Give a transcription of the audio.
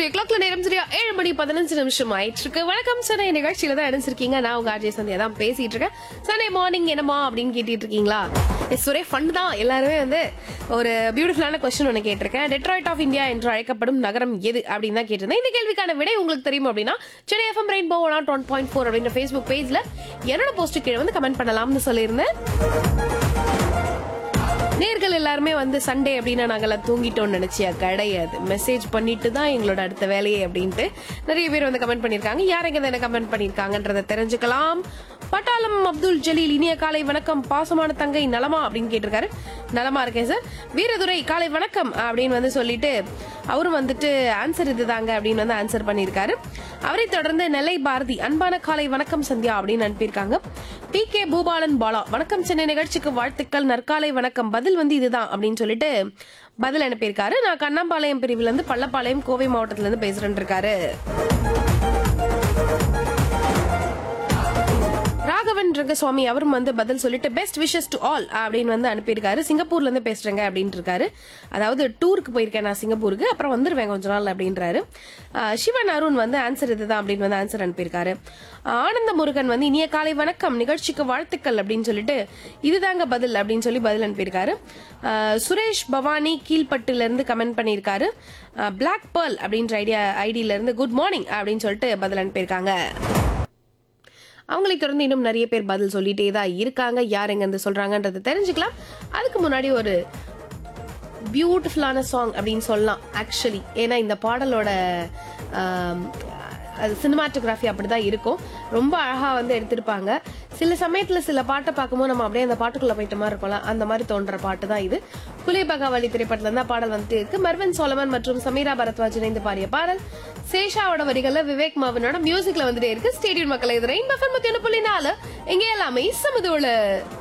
studio கிளாக்ல நேரம் சரியா ஏழு மணி பதினஞ்சு நிமிஷம் ஆயிட்டு இருக்கு வணக்கம் சென்னை நிகழ்ச்சியில தான் இணைஞ்சிருக்கீங்க நான் உங்க அஜய் சந்தியா தான் பேசிட்டு இருக்கேன் சண்டே மார்னிங் என்னமா அப்படின்னு கேட்டுட்டு இருக்கீங்களா எஸ் ஒரே ஃபன் தான் எல்லாருமே வந்து ஒரு பியூட்டிஃபுல்லான கொஸ்டின் ஒன்று கேட்டிருக்கேன் டெட்ராய்ட் ஆஃப் இந்தியா என்று அழைக்கப்படும் நகரம் எது அப்படின்னு தான் கேட்டிருந்தேன் இந்த கேள்விக்கான விடை உங்களுக்கு தெரியும் அப்படின்னா Chennai FM rainbow one one point four அப்படின்ற ஃபேஸ்புக் பேஜ்ல என்னோட போஸ்ட் கீழே வந்து கமெண்ட் பண்ணலாம்னு சொல்லியிருந்தேன் நேர்கள் எல்லாருமே வந்து சண்டே அப்படின்னா நாங்கெல்லாம் தூங்கிட்டோம்னு நினைச்சியா கிடையாது மெசேஜ் பண்ணிட்டு தான் எங்களோட அடுத்த வேலையே அப்படின்ட்டு நிறைய பேர் வந்து கமெண்ட் பண்ணிருக்காங்க யார் எங்க என்ன கமெண்ட் பண்ணிருக்காங்கன்றத தெரிஞ்சுக்கலாம் பட்டாளம் அப்துல் ஜலீல் இனிய காலை வணக்கம் பாசமான தங்கை நலமா அப்படின்னு கேட்டிருக்காரு நலமா இருக்கேன் சார் வீரதுரை காலை வணக்கம் அப்படின்னு வந்து சொல்லிட்டு அவரும் வந்துட்டு ஆன்சர் இதுதாங்க அப்படின்னு வந்து ஆன்சர் பண்ணியிருக்காரு அவரை தொடர்ந்து நெல்லை பாரதி அன்பான காலை வணக்கம் சந்தியா அப்படின்னு அனுப்பியிருக்காங்க பி கே பூபாலன் பாலா வணக்கம் சென்னை நிகழ்ச்சிக்கு வாழ்த்துக்கள் நற்காலை வணக்கம் பதில் வந்து இதுதான் அப்படின்னு சொல்லிட்டு பதில் அனுப்பியிருக்காரு நான் கண்ணம்பாளையம் பிரிவுல இருந்து பள்ளப்பாளையம் கோவை மாவட்டத்துல இருந்து பேசுறேன் இருக்காரு ராகவன் ரங்கசுவாமி அவரும் வந்து பதில் சொல்லிட்டு பெஸ்ட் விஷஸ் டு ஆல் அப்படின்னு வந்து அனுப்பியிருக்காரு சிங்கப்பூர்ல இருந்து பேசுறேங்க அப்படின்ட்டு இருக்காரு அதாவது டூருக்கு போயிருக்கேன் நான் சிங்கப்பூருக்கு அப்புறம் வந்துருவேன் கொஞ்ச நாள் அப்படின்றாரு ஆஹ் சிவன் அருண் வந்து ஆன்சர் இதுதான் அப்படின்னு வந்து ஆன்சர் அனுப்பியிருக்காரு ஆனந்த முருகன் வந்து இனிய காலை வணக்கம் நிகழ்ச்சிக்கு வாழ்த்துக்கள் அப்படின்னு சொல்லிட்டு இதுதாங்க பதில் அப்படின்னு சொல்லி பதில் அனுப்பியிருக்காரு ஆஹ் சுரேஷ் பவானி கீழ்பட்டுல இருந்து கமெண்ட் பண்ணியிருக்காரு பிளாக் பேர்ல் அப்படின்ற ஐடியா ஐடியில இருந்து குட் மார்னிங் அப்படின்னு சொல்லிட்டு பதில் அனுப்பியிருக்காங்க அவங்களை தொடர்ந்து இன்னும் நிறைய பேர் பதில் சொல்லிட்டே தான் இருக்காங்க யார் எங்க இருந்து சொல்றாங்கன்றதை தெரிஞ்சுக்கலாம் அதுக்கு முன்னாடி ஒரு பியூட்டிஃபுல்லான சாங் அப்படின்னு சொல்லலாம் ஆக்சுவலி ஏன்னா இந்த பாடலோட ஆம், அது சினிமாட்டோகிராஃபி அப்படிதான் இருக்கும் ரொம்ப அழகா வந்து எடுத்திருப்பாங்க சில சமயத்துல சில பாட்டை பார்க்கும்போது நம்ம அப்படியே அந்த பாட்டுக்குள்ள போயிட்ட மாதிரி இருக்கும்ல அந்த மாதிரி தோன்ற பாட்டு தான் இது புலி பகாவலி திரைப்படத்துல இருந்தா பாடல் வந்துட்டு இருக்கு மர்வன் சோலமன் மற்றும் சமீரா பரத்வாஜ் இணைந்து பாடிய பாடல் சேஷாவோட வரிகள்ல விவேக் மாவனோட மியூசிக்ல வந்துட்டே இருக்கு ஸ்டேடியம் மக்களை இது ரெயின் பஃபன் முத்தி ஒன்று புள்ளி நாலு இங்க எல்லாமே சமதோடு